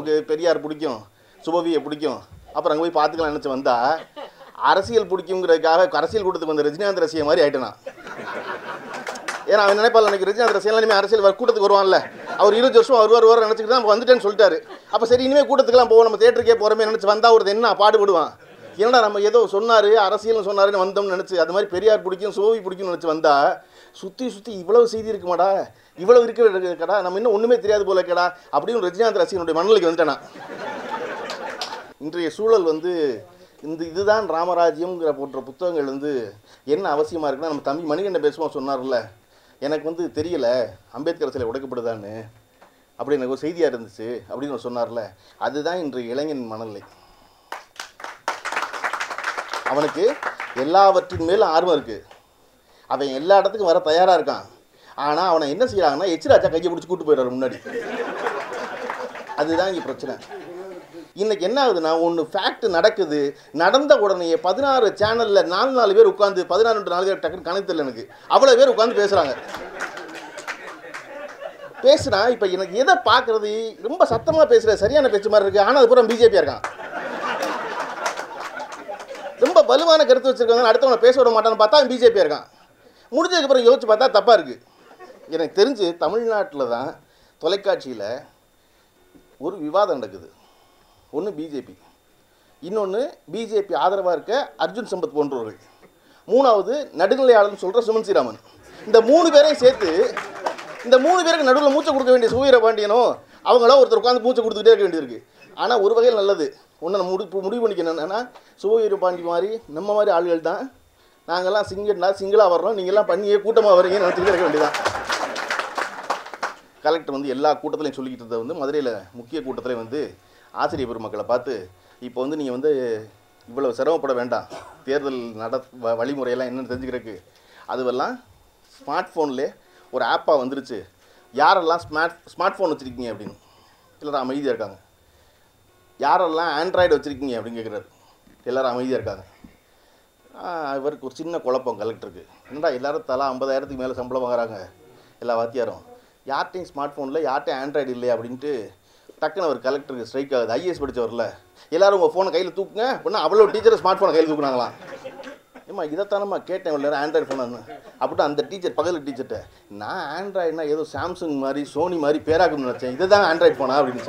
நமக்கு பெரியார் பிடிக்கும் சுபவியை பிடிக்கும் அப்புறம் அங்கே போய் பார்த்துக்கலாம் நினச்சி வந்தா அரசியல் பிடிக்குங்கிறதுக்காக அரசியல் கூட்டத்துக்கு வந்த ரஜினிகாந்த் ரசிகை மாதிரி ஆயிட்டேன் நான். ஏன்னா அவன் நினைப்பாள் எனக்கு ரஜினிகாந்த் ரசிகன் இனிமேல் அரசியல் வர- கூட்டத்துக்கு வருவான்ல அவர் இருபது வருஷம் வருவார் வருவார் நினச்சிக்கிட்டு தான் வந்துட்டேன்னு சொல்லிட்டாரு அப்போ சரி இனிமேல் கூட்டத்துக்குலாம் போவோம் நம்ம தேட்டருக்கே போகிறோமே நினச்சி வந்தா ஒரு என்ன பாடுபடுவான் என்னடா நம்ம ஏதோ சொன்னார் அரசியல்னு சொன்னாருன்னு வந்தோம்னு நினச்சி அது மாதிரி பெரியார் பிடிக்கும் சோவி பிடிக்கும்னு நினச்சி வந்தா சுற்றி சுற்றி இவ்வளவு செய்தி இருக்குமாடா இவ்வளவு இருக்க இருக்கடா நம்ம இன்னும் ஒன்றுமே தெரியாது போல இருக்கடா அப்படின்னு ரஜினிகாந்த் ரசிகனுடைய மனநிலைக்கு வந்துட்டேன் நான். இன்றைய சூழல் வந்து இந்த இதுதான் ராமராஜ்யம்ங்கிற போன்ற புத்தகங்கள் வந்து என்ன அவசியமாக இருக்குன்னா நம்ம தம்பி மணிகண்டன் பேசுவோம் சொன்னார்ல எனக்கு வந்து தெரியல அம்பேத்கர் சிலை உடைக்கப்படுதான்னு அப்படி எனக்கு ஒரு செய்தியாக இருந்துச்சு அப்படின்னு அவர் சொன்னார்ல அதுதான் இன்றைய இளைஞன் மனநிலை அவனுக்கு எல்லாவற்றின் மேலும் ஆர்வம் இருக்குது அவன் எல்லா இடத்துக்கும் வர தயாராக இருக்கான் ஆனால் அவனை என்ன செய்கிறாங்கன்னா எச்சிராஜா கையை பிடிச்சி கூட்டு போயிடுறாரு முன்னாடி அதுதான் இங்கே பிரச்சனை இன்னைக்கு என்ன ஆகுதுன்னா ஒன்று ஃபேக்ட் நடக்குது நடந்த உடனே பதினாறு சேனலில் நாலு நாலு பேர் உட்காந்து பதினாறு நாலு பேர் டக்குன்னு கணக்கு தெரியல எனக்கு அவ்வளோ பேர் உட்காந்து பேசுகிறாங்க பேசுனா இப்போ எனக்கு எதை பார்க்குறது ரொம்ப சத்தமாக பேசுகிற சரியான பேச்சு மாதிரி இருக்குது ஆனால் அது பூரா பிஜேபியாக இருக்கான் ரொம்ப வலுவான கருத்து வச்சிருக்காங்க அடுத்தவனை பேச விட மாட்டான்னு பார்த்தா பிஜேபியாக இருக்கான் முடிஞ்சதுக்கப்புறம் யோசிச்சு பார்த்தா தப்பாக இருக்குது எனக்கு தெரிஞ்சு தமிழ்நாட்டில் தான் தொலைக்காட்சியில் ஒரு விவாதம் நடக்குது ஒன்று பிஜேபி இன்னொன்று பிஜேபி ஆதரவாக இருக்க அர்ஜுன் சம்பத் போன்றவர்கள் மூணாவது நடுநிலையாளர்னு சொல்கிற சுமன் ஸ்ரீராமன் இந்த மூணு பேரையும் சேர்த்து இந்த மூணு பேருக்கு நடுவில் மூச்சை கொடுக்க வேண்டிய சுவீர பாண்டியனோ அவங்களா ஒருத்தர் உட்காந்து மூச்சை கொடுத்துக்கிட்டே இருக்க வேண்டியிருக்கு ஆனால் ஒரு வகையில் நல்லது ஒன்று நம்ம முடி முடிவு பண்ணிக்கணும் என்னன்னா சுவீர பாண்டி மாதிரி நம்ம மாதிரி ஆளுகள் தான் நாங்கள்லாம் சிங்கிள்னா சிங்கிளாக வர்றோம் நீங்கள்லாம் பண்ணியே கூட்டமாக வரீங்கன்னு நினச்சிக்கிட்டே இருக்க வேண்டியதான் கலெக்டர் வந்து எல்லா கூட்டத்திலையும் சொல்லிக்கிட்டு இருந்தது வந்து மதுரையில் முக்கிய கூட்டத்தில் வந்து ஆசிரியர் பெருமக்களை பார்த்து இப்போ வந்து நீங்கள் வந்து இவ்வளவு சிரமப்பட வேண்டாம் தேர்தல் நட வ- வழிமுறையெல்லாம் என்னென்னு தெரிஞ்சுக்கிறதுக்கு அதுவெல்லாம் ஸ்மார்ட் ஃபோன்லேயே ஒரு ஆப்பாக வந்துருச்சு யாரெல்லாம் ஸ்மார்ட் ஸ்மார்ட் ஃபோன் வச்சுருக்கீங்க அப்படின்னு எல்லாரும் அமைதியாக இருக்காங்க யாரெல்லாம் ஆண்ட்ராய்டு வச்சுருக்கீங்க அப்படின்னு கேட்குறாரு எல்லாரும் அமைதியாக இருக்காங்க ஆ, இவருக்கு ஒரு சின்ன குழப்பம் கலெக்டருக்கு என்னடா எல்லாரும் தலா ஐம்பதாயிரத்துக்கு மேலே சம்பளம் வாங்குறாங்க எல்லா வாத்தியாரும் யார்ட்டையும் ஸ்மார்ட் ஃபோனில் யார்ட்டையும் ஆண்ட்ராய்டு இல்லையா அப்படின்ட்டு டக்குன்னு அவர் கலெக்டருக்கு ஸ்ட்ரைக் ஆகுது ஐஏஎஸ் படித்தவரில் எல்லாரும் உங்கள் ஃபோனை கையில் தூக்குங்க அப்படின்னா அவ்வளோ டீச்சர் ஸ்மார்ட் ஃபோனை கையில் தூக்குனாங்களாம் ஏம்மா இதைத்தானம்மா கேட்டேன் இவ்வளோ நேரம் ஆண்ட்ராய்டு ஃபோன் அப்படின்ட்டு அந்த டீச்சர் பக்கத்தில் டீச்சர்கிட்ட நான் ஆண்ட்ராய்டுனா ஏதோ சாம்சங் மாதிரி சோனி மாதிரி பேராக்குன்னு நினச்சேன் இதை தான் ஆண்ட்ராய்டு ஃபோனா அப்படின்னு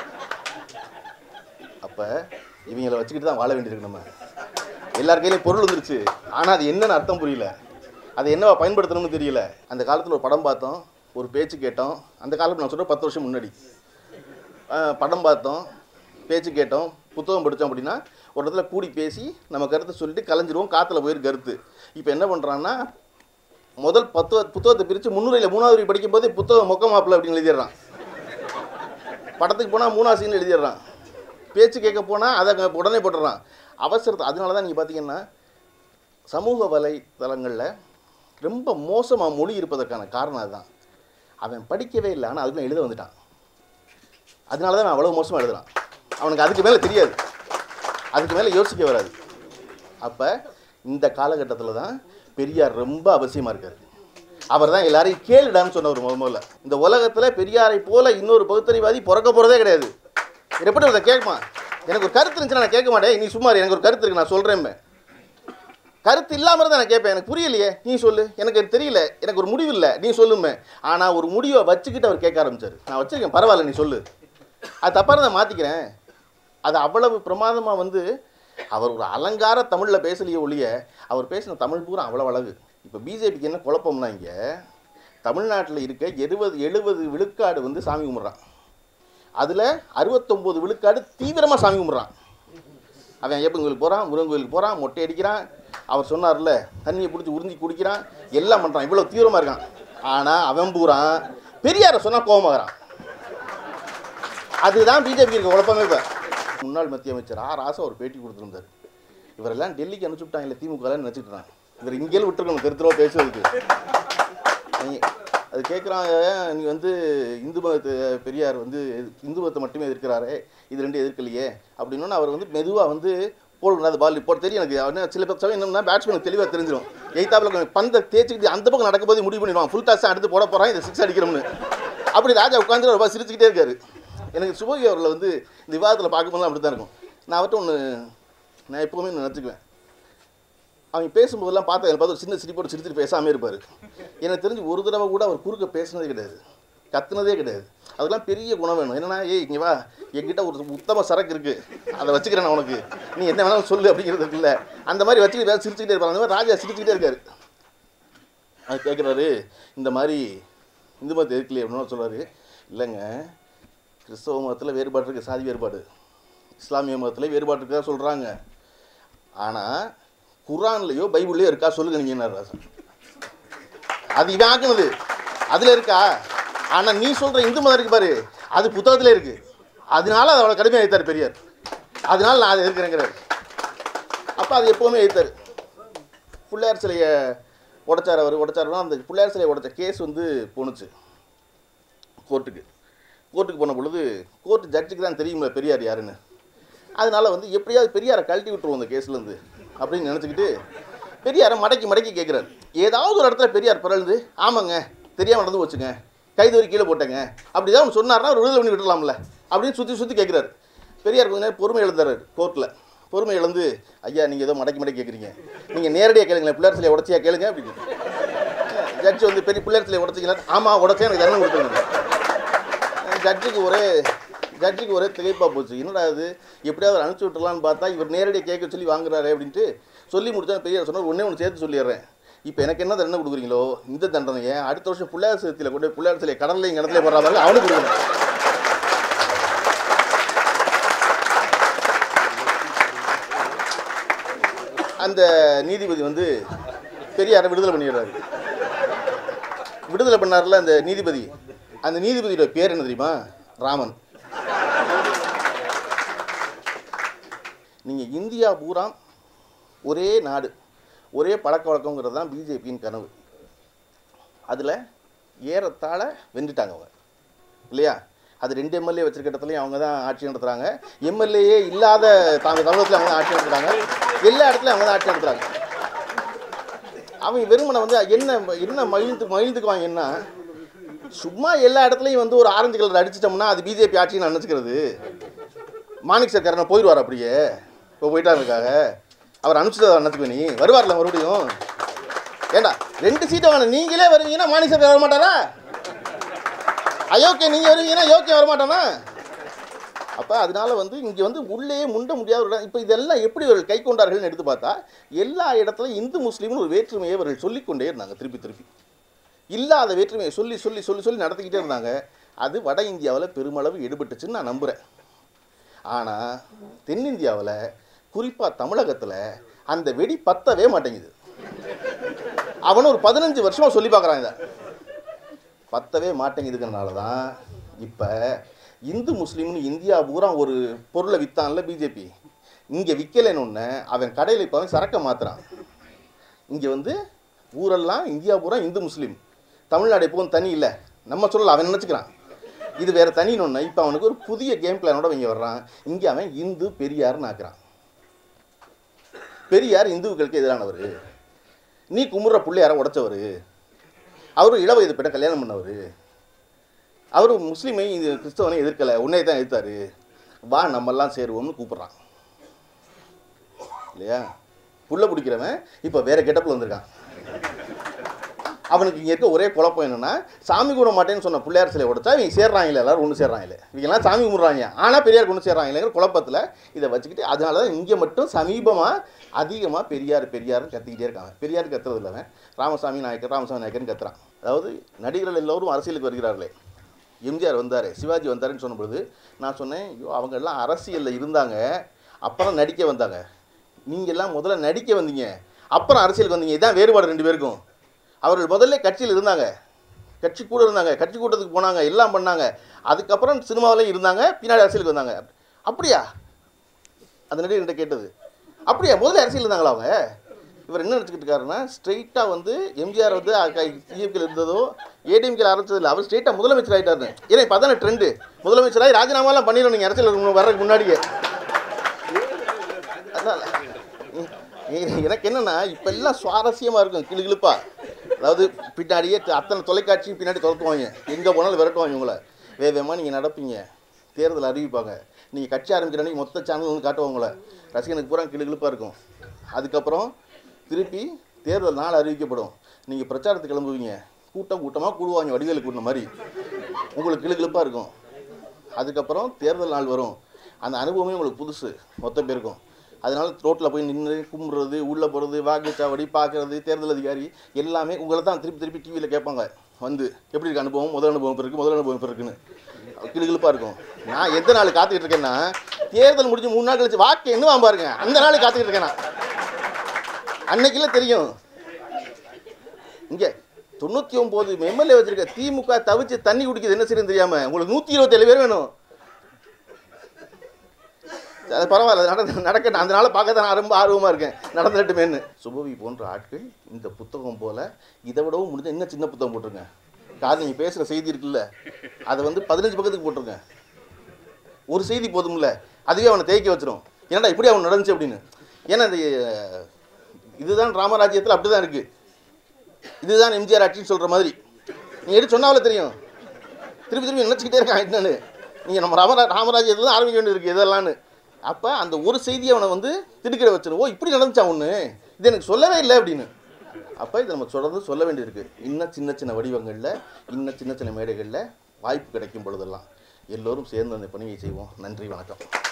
அப்போ இவங்களை வச்சுக்கிட்டு தான் வாழ வேண்டியிருக்கு நம்ம எல்லார் கையிலையும் பொருள் வந்துருச்சு ஆனால் அது என்னன்னு அர்த்தம் புரியல அதை என்னவா பயன்படுத்தணும்னு தெரியல அந்த காலத்தில் ஒரு படம் பார்த்தோம் ஒரு பேச்சு கேட்டோம் அந்த காலத்தில் நான் சொல்கிறேன் பத்து வருஷம் முன்னாடி ஆஹ் படம் பார்த்தோம் பேச்சு கேட்டோம் புத்தகம் படித்தோம் அப்படின்னா ஒரு இடத்துல கூடி பேசி நம்ம கருத்தை சொல்லிட்டு கலைஞ்சிருவோம் காற்றுல போயிரு கருத்து இப்போ என்ன பண்ணுறான்னா முதல் பத்து புத்தகத்தை பிரித்து முன்னுரையில் மூணாவது வரி படிக்கும் போதே புத்தகம் மொக்க மாப்பிள்ள அப்படின்னு எழுதிடுறான் படத்துக்கு போனால் மூணாவது சீன் எழுதிடுறான் பேச்சு கேட்க போனால் அதை அங்க உடனே போட்டுடுறான் அவசரத்தை அதனால தான் நீங்கள் பார்த்தீங்கன்னா சமூக வலைத்தளங்களில் ரொம்ப மோசமாக மொழி இருப்பதற்கான காரணம் அதுதான் அவன் படிக்கவே இல்லை ஆனால் அதுக்குள்ள எழுத வந்துட்டான் அதனால தான் அவன் அவ்வளோ மோசமாக எழுதுறான் அவனுக்கு அதுக்கு மேலே தெரியாது அதுக்கு மேலே யோசிக்க வராது அப்போ இந்த காலகட்டத்தில் தான் பெரியார் ரொம்ப அவசியமாக இருக்கார் அவர் தான் எல்லாரையும் கேளுடான்னு சொன்னவர் முத முதல்ல இந்த உலகத்தில் பெரியாரை போல இன்னொரு பகுத்தறிவாதி பிறக்க போகிறதே கிடையாது இதை எப்படி அதை கேட்குமா எனக்கு ஒரு கருத்து இருந்துச்சுன்னா நான் கேட்க மாட்டேன் நீ சும்மா இரு, எனக்கு ஒரு கருத்து இருக்கு நான் சொல்கிறேன் கருத்து இல்லாமல் தான் நான் கேட்பேன் எனக்கு புரியலையே நீ சொல்லு எனக்கு அது தெரியல எனக்கு ஒரு முடிவு இல்லை நீ சொல்லுமே ஆனால் ஒரு முடிவை வச்சுக்கிட்டு அவர் கேட்க ஆரம்பிச்சார் நான் வச்சிருக்கேன் பரவாயில்ல நீ சொல்லு அது தப்பாக நான் மாற்றிக்கிறேன் அது அவ்வளவு பிரமாதமாக வந்து அவர் ஒரு அலங்கார தமிழில் பேசலையே ஒழிய அவர் பேசின தமிழ் பூரா அவ்வளோ அழகு இப்போ பிஜேபிக்கு என்ன குழப்பம்னா இங்கே தமிழ்நாட்டில் இருக்க எழுபது எழுபது விழுக்காடு வந்து சாமி கும்பிட்றான் அதில் அறுபத்தொம்போது விழுக்காடு தீவிரமாக சாமி கும்பிட்றான் அவன் ஐயப்பன் கோயிலுக்கு போகிறான் முருகன் கோயிலுக்கு போகிறான் மொட்டை அடிக்கிறான் அவர் சொன்னார்ல தண்ணியை பிடிச்சி உறிஞ்சி குடிக்கிறான் எல்லாம் பண்ணுறான் இவ்வளோ தீவிரமாக இருக்கான் ஆனால் அவன் பூரான் பெரியாரை சொன்னால் கோபமாகறான் அதுதான் பிஜேபி இருக்க குழப்பமே இப்போ முன்னாள் மத்திய அமைச்சர் ஆர் ராசா ஒரு பேட்டி கொடுத்துருந்தார் இவரெல்லாம் டெல்லிக்கு அனுப்பிச்சுட்டாங்க இல்லை திமுகலாம் நினச்சிக்கிட்டான் இவர் இங்கேயும் விட்டுருக்கணும் திருத்தரவா பேசுறதுக்கு நீ- அது கேட்குறாங்க நீ வந்து இந்து மதத்து பெரியார் வந்து இந்து மதத்தை மட்டுமே எதிர்க்கிறாரே இது ரெண்டு எதிர்க்கலையே அப்படின்னோன்னு அவர் வந்து மெதுவாக வந்து போடணும் அது பால் இப்போ தெரியும் எனக்கு அவனே சில பேர் சமயம் என்னன்னா பேட்ஸ்மேனுக்கு தெளிவாக தெரிஞ்சிடும் எய்த்தாப்பில் பந்தை தேய்ச்சிக்கிட்டு அந்த பக்கம் நடக்கும்போது முடிவு பண்ணிடுவான் ஃபுல் டாஸ் எடுத்து போட போகிறான் இதை சிக்ஸ் அடிக்கிறோம்னு அப்படி ராஜா உட்காந்து ரொம்ப சிரிச்சுக்கிட்டே இருக்காரு எனக்கு சுபகி அவர்களை வந்து இந்த விவாதத்தில் பார்க்கும்போது அப்படி தான் இருக்கும் நான் அவர்கிட்ட ஒன்று நான் எப்போவுமே நினச்சிக்குவேன் அவங்க பேசும்போதெல்லாம் பார்த்து எனக்கு பார்த்து ஒரு சின்ன சிரிப்போடு சிரிச்சிட்டு பேசாமே இருப்பார் எனக்கு தெரிஞ்சு ஒரு தடவை கூட அவர் குறுக்க பேசுனதே கிடையாது கத்துனதே கிடையாது அதெல்லாம் பெரிய குணம் வேணும் என்னன்னா ஏய் இங்கே வா என்கிட்ட ஒரு உத்தம சரக்கு இருக்குது அதை வச்சுக்கிறேன் நான் உனக்கு நீ என்ன வேணாலும் சொல்லு அப்படிங்கிறது இருக்குல்ல அந்த மாதிரி வச்சுக்கிட்டு வேறு சிரிச்சுக்கிட்டே இருப்பாங்க அந்த மாதிரி ராஜா சிரிச்சுக்கிட்டே இருக்காரு அது கேட்குறாரு இந்த மாதிரி இந்து மதத்தை எதிர்க்கலையே அப்படின்னு சொல்கிறாரு இல்லைங்க கிறிஸ்தவ மதத்தில் வேறுபாடு இருக்குது சாதி வேறுபாடு இஸ்லாமிய மதத்தில் வேறுபாடு இருக்கா சொல்கிறாங்க ஆனால் குரான்லேயோ பைபிள்லையோ இருக்கா சொல்லுங்க நீங்கள் ராசன் அது இவன் ஆக்குனது அதில் இருக்கா ஆனால் நீ சொல்கிற இந்து மதம் இருக்கு பாரு அது புத்தகத்திலே இருக்குது அதனால அதை அவ்வளோ கடுமையாக எழுத்தார் பெரியார் அதனால நான் அதை எதிர்க்கிறேங்கிறார் அப்போ அது எப்போவுமே எழுத்தார் பிள்ளையார் சிலையை உடைச்சார் அவர் உடைச்சாருன்னா அந்த பிள்ளையார் சிலையை உடைச்ச கேஸ் வந்து போணுச்சு கோர்ட்டுக்கு கோர்ட்டுக்கு போன பொழுது கோர்ட்டு ஜட்ஜுக்கு தான் தெரியுமில்ல பெரியார் யாருன்னு அதனால வந்து எப்படியாவது பெரியாரை கழட்டி விட்டுருவோம் அந்த கேஸ்லேருந்து அப்படின்னு நினச்சிக்கிட்டு பெரியாரை மடக்கி மடக்கி கேட்குறாரு ஏதாவது ஒரு இடத்துல பெரியார் பிறழுது ஆமாங்க தெரியாமல் நடந்து போச்சுங்க கைது வரி கீழே போட்டேங்க அப்படி தான் ஒன்று சொன்னார்னா ஒரு விடுதலை பண்ணி விட்டுலாம்ல அப்படின்னு சுற்றி சுற்றி கேட்குறாரு பெரியார் கொஞ்ச நேரம் பொறுமை இழந்தார் கோர்ட்டில் பொறுமை இழந்து ஐயா நீங்கள் ஏதோ மடக்கி மடக்கி கேட்குறீங்க நீங்கள் நேரடியாக கேளுங்களேன் பிள்ளையார் சிலையை உடச்சியா கேளுங்க அப்படின்னு ஜட்ஜ் வந்து பெரிய பிள்ளையார் சிலையை உடச்சிங்களா ஆமாம் உடச்சேன் எனக்கு தண்டனை கொடுத்துருங்க ஜட்ஜுக்கு ஒரே ஜட்ஜுக்கு ஒரே திகைப்பாக போச்சு என்னடா இது எப்படியாவது அனுப்பிச்சி விட்டுலான்னு பார்த்தா இவர் நேரடியாக கேட்க சொல்லி வாங்குறாரு அப்படின்ட்டு சொல்லி முடிச்சா பெரியார் சொன்னார் ஒன்றே ஒன்று சேர்த்து சொல்லிடுறேன் இப்போ எனக்கு என்ன தண்டனை கொடுக்குறீங்களோ இந்த தண்டனையை அடுத்த வருஷம் பிள்ளையார் சிலத்தில் கொண்டு போய் பிள்ளையார் சிலையை கடல்லையும் கிணத்துல போடுற மாதிரி அவனுக்கு கொடுக்கணும் அந்த நீதிபதி வந்து பெரியாரை விடுதலை பண்ணிடுறாரு விடுதலை பண்ணார்ல அந்த நீதிபதி அந்த நீதிபதியோட பேர் என்ன தெரியுமா ராமன் நீங்கள் இந்தியா பூரா ஒரே நாடு ஒரே பழக்க வழக்கங்கிறது தான் பிஜேபியின் கனவு அதில் ஏறத்தாழ வென்றுட்டாங்க அவங்க இல்லையா அது ரெண்டு எம்எல்ஏ வச்சிருக்க இடத்துலையும் அவங்க தான் ஆட்சி நடத்துகிறாங்க எம்எல்ஏயே இல்லாத தாங்க தமிழகத்தில் அவங்க தான் ஆட்சி நடத்துகிறாங்க எல்லா இடத்துலையும் அவங்க தான் ஆட்சி நடத்துகிறாங்க அவங்க வெறுமனை வந்து என்ன என்ன மகிழ்ந்து மகிழ்ந்துக்குவாங்கன்னா சும்மா எல்லா இடத்துலையும் வந்து ஒரு ஆரஞ்சு கலர் அடிச்சிட்டோம்னா அது பிஜேபி ஆட்சின்னு நினச்சிக்கிறது மாணிக் சர்க்காரனை போயிடுவார் அப்படியே இப்போ போயிட்டாருக்காக அவர் அனுப்பிச்சதை நினச்சிக்கோ நீ வருவார்ல மறுபடியும் ஏண்டா ரெண்டு சீட்டை வேணும் நீங்களே வருவீங்கன்னா மாணிக் சர்க்கார் வர மாட்டாரா அயோக்கிய நீங்கள் வருவீங்கன்னா யோக்கியம் வரமாட்டானா அப்போ அதனால வந்து இங்கே வந்து உள்ளே முண்ட முடியாத ஒரு இடம் இப்போ இதெல்லாம் எப்படி அவர்கள் கை கொண்டார்கள்னு எடுத்து பார்த்தா எல்லா இடத்துலையும் இந்து முஸ்லீம்னு ஒரு வேற்றுமையை அவர்கள் சொல்லிக்கொண்டே இருந்தாங்க திருப்பி திருப்பி இல்லாத வேற்றுமையை சொல்லி சொல்லி சொல்லி சொல்லி நடத்திக்கிட்டே இருந்தாங்க அது வட இந்தியாவில் பெருமளவு எடுபட்டுச்சுன்னு நான் நம்புகிறேன் ஆனால் தென்னிந்தியாவில் குறிப்பாக தமிழகத்தில் அந்த வெடி பத்தவே மாட்டேங்குது அவனும் ஒரு பதினஞ்சு வருஷமாக சொல்லி பார்க்குறான் இதை பத்தவே மாட்டேங்குதுங்கிறனால தான் இப்போ இந்து முஸ்லீம்னு இந்தியா பூரா ஒரு பொருளை விற்றான்ல பிஜேபி இங்கே விற்கலைன்னு ஒன்று அவன் கடையில் இப்போ அவன் சரக்கை மாற்றுறான் இங்கே வந்து ஊரெல்லாம் இந்தியா பூரா இந்து முஸ்லீம் தமிழ்நாடு எப்பவும் தனி இல்லை நம்ம சொல்லல அவன் நினச்சிக்கிறான் இது வேறு தனின்னு ஒன்று இப்போ அவனுக்கு ஒரு புதிய கேம் பிளானோட இங்கே வர்றான் இங்கே அவன் இந்து பெரியார்னு ஆக்குறான் பெரியார் இந்துக்களுக்கு எதிரானவர் நீ குமுற பிள்ளையார உடைச்சவர் அவர் இளவயது பெற்ற கல்யாணம் பண்ணவர் அவர் முஸ்லீமை இது கிறிஸ்தவனை எதிர்க்கலை உன்னை தான் எதிர்த்தாரு வா நம்மெல்லாம் சேருவோம்னு கூப்பிட்றான் இல்லையா புள்ள பிடிக்கிறவன் இப்போ வேற கெட்டப்பில் வந்திருக்கான் அவனுக்கு இங்கே இருக்க ஒரே குழப்பம் என்னன்னா சாமி கும்பிட மாட்டேன்னு சொன்ன பிள்ளையார் சிலை உடைச்சா இவங்க சேர்றாங்களே எல்லாரும் ஒன்று சேர்றாங்களே இவங்கெல்லாம் சாமி கும்பிட்றாங்க ஆனால் பெரியார் கொண்டு சேர்றாங்களேங்கிற குழப்பத்தில் இதை வச்சுக்கிட்டு அதனால தான் இங்கே மட்டும் சமீபமாக அதிகமாக பெரியார் பெரியார்னு கத்திக்கிட்டே இருக்காங்க பெரியார் கத்துறது இல்லை அவன் ராமசாமி நாயக்கர் ராமசாமி நாயக்கர்னு கத்துறான் அதாவது நடிகர்கள் எல்லோரும் அரசியலுக்கு வருகிறார்களே எம்ஜிஆர் வந்தார் சிவாஜி வந்தாருன்னு சொன்ன பொழுது நான் சொன்னேன் ஐயோ அவங்க எல்லாம் அரசியலில் இருந்தாங்க அப்புறம் நடிக்க வந்தாங்க நீங்க எல்லாம் முதல்ல நடிக்க வந்தீங்க அப்புறம் அரசியலுக்கு வந்தீங்க இதான் வேறுபாடு ரெண்டு பேருக்கும் அவர்கள் முதல்ல கட்சியில் இருந்தாங்க கட்சி கூட இருந்தாங்க கட்சி கூட்டத்துக்கு போனாங்க எல்லாம் பண்ணாங்க அதுக்கப்புறம் சினிமாவிலையும் இருந்தாங்க பின்னாடி அரசியலுக்கு வந்தாங்க அப்படியா அந்த நடிகர்கிட்ட கேட்டது அப்படியா முதல்ல அரசியல் இருந்தாங்களா அவங்க இவர் என்ன நினச்சிக்கிட்டு இருக்காருன்னா ஸ்ட்ரெயிட்டாக வந்து எம்ஜிஆர் வந்து டிஎம்கேல இருந்ததோ ஏடிஎம்கேல ஆரம்பிச்சது இல்லை அவர் ஸ்ட்ரெயிட்டாக முதலமைச்சர் ஆகிட்டாரு ஏன்னா இப்போ அதான ட்ரெண்டு முதலமைச்சராகி ராஜினாமாலாம் பண்ணிடணும் நீங்கள் அரசியல் வர்றதுக்கு முன்னாடியே அதனால எ- எனக்கு என்னன்னா இப்போ எல்லாம் சுவாரஸ்யமாக இருக்கும் கிளுகிளுப்பா அதாவது பின்னாடியே த- அத்தனை தொலைக்காட்சி பின்னாடி துரத்துவாங்க எங்கே போனாலும் விரட்டுவாங்க உங்களை வேகமாக நீங்கள் நடப்பீங்க தேர்தல் அறிவிப்பாங்க நீங்கள் கட்சி ஆரம்பிக்கிற அன்னைக்கு மொத்த சேனல் வந்து காட்டுவாங்க உங்களை ரசிகனுக்கு பூரா கிளுகிழுப்பாக இருக்கும் அதுக்கப்புறம் திருப்பி தேர்தல் நாள் அறிவிக்கப்படும் நீங்கள் பிரச்சாரத்துக்கு கிளம்புவீங்க கூட்டம் கூட்டமாக கூடுவாங்க வடிவேலு கூட்டின மாதிரி உங்களுக்கு கிளுகிழுப்பாக இருக்கும் அதுக்கப்புறம் தேர்தல் நாள் வரும் அந்த அனுபவமே உங்களுக்கு புதுசு மொத்த பேருக்கும் அதனால ரோட்டில் போய் நின்று கும்பிட்றது உள்ளே போகிறது வாக்குச்சாவடி பார்க்குறது தேர்தல் அதிகாரி எல்லாமே உங்களை தான் திருப்பி திருப்பி டிவியில் கேட்பாங்க வந்து எப்படி இருக்கு அனுபவம் முதல் அனுபவம் இப்போ இருக்குது முதல் அனுபவம் இப்போ இருக்குன்னு கிளுகிழுப்பாக இருக்கும் நான் எந்த நாள் காத்துக்கிட்டு இருக்கேன்னா தேர்தல் முடிஞ்சு மூணு நாள் கழிச்சு வாக்கு என்னவா பாருங்க அந்த நாள் காத்துக்கிட்டு இருக்கேன் நான் அன்னைக்குல தெரியும் இங்கே தொண்ணூற்றி ஒம்பது எம்எல்ஏ வச்சிருக்க திமுக தவிச்சு தண்ணி குடிக்குது என்ன செய்யணும் தெரியாம உங்களுக்கு நூற்றி இருபத்தேழு பேர் வேணும் அது பரவாயில்ல நடந்த நடக்கட்டும் அந்த நாளை பார்க்க தான் நான் ரொம்ப ஆர்வமாக இருக்கேன் நடந்துட்டுமேன்னு சுபவி போன்ற ஆட்கள் இந்த புத்தகம் போல இதை விடவும் முடிஞ்ச இன்னும் சின்ன புத்தகம் போட்டிருங்க காது நீங்கள் பேசுகிற செய்தி இருக்குல்ல அதை வந்து பதினஞ்சு பக்கத்துக்கு போட்டிருங்க ஒரு செய்தி போதும்ல அதுவே அவனை தேய்க்க வச்சிரும் ஏன்டா இப்படி அவன் நடந்துச்சு அப்படின்னு ஏன்னா இந்த அஹ், இதுதான் ராமராஜ்யத்தில் அப்படி தான் இருக்குது இதுதான் எம்ஜிஆர் ஆட்சின்னு சொல்கிற மாதிரி நீ எடுத்து சொன்னாவில தெரியும் திருப்பி திருப்பி நினச்சிக்கிட்டே இருக்கான் என்னன்னு நீங்கள் நம்ம ராமரா ராமராஜ்யத்தில் தான் ஆரம்பிக்க வேண்டியது இருக்குது இதெல்லாம்னு அப்போ அந்த ஒரு செய்தியை அவனை வந்து திடுக்கிட வச்சிரும் ஓ இப்படி நடந்துச்சா ஒன்று இது எனக்கு சொல்லவே இல்லை அப்படின்னு அப்போ இதை நம்ம தொடர்ந்து சொல்ல வேண்டியிருக்கு இன்னும் சின்ன சின்ன வடிவங்களில் இன்னும் சின்ன சின்ன மேடைகளில் வாய்ப்பு கிடைக்கும் பொழுதெல்லாம் எல்லோரும் சேர்ந்து அந்த பணியை செய்வோம் நன்றி வணக்கம்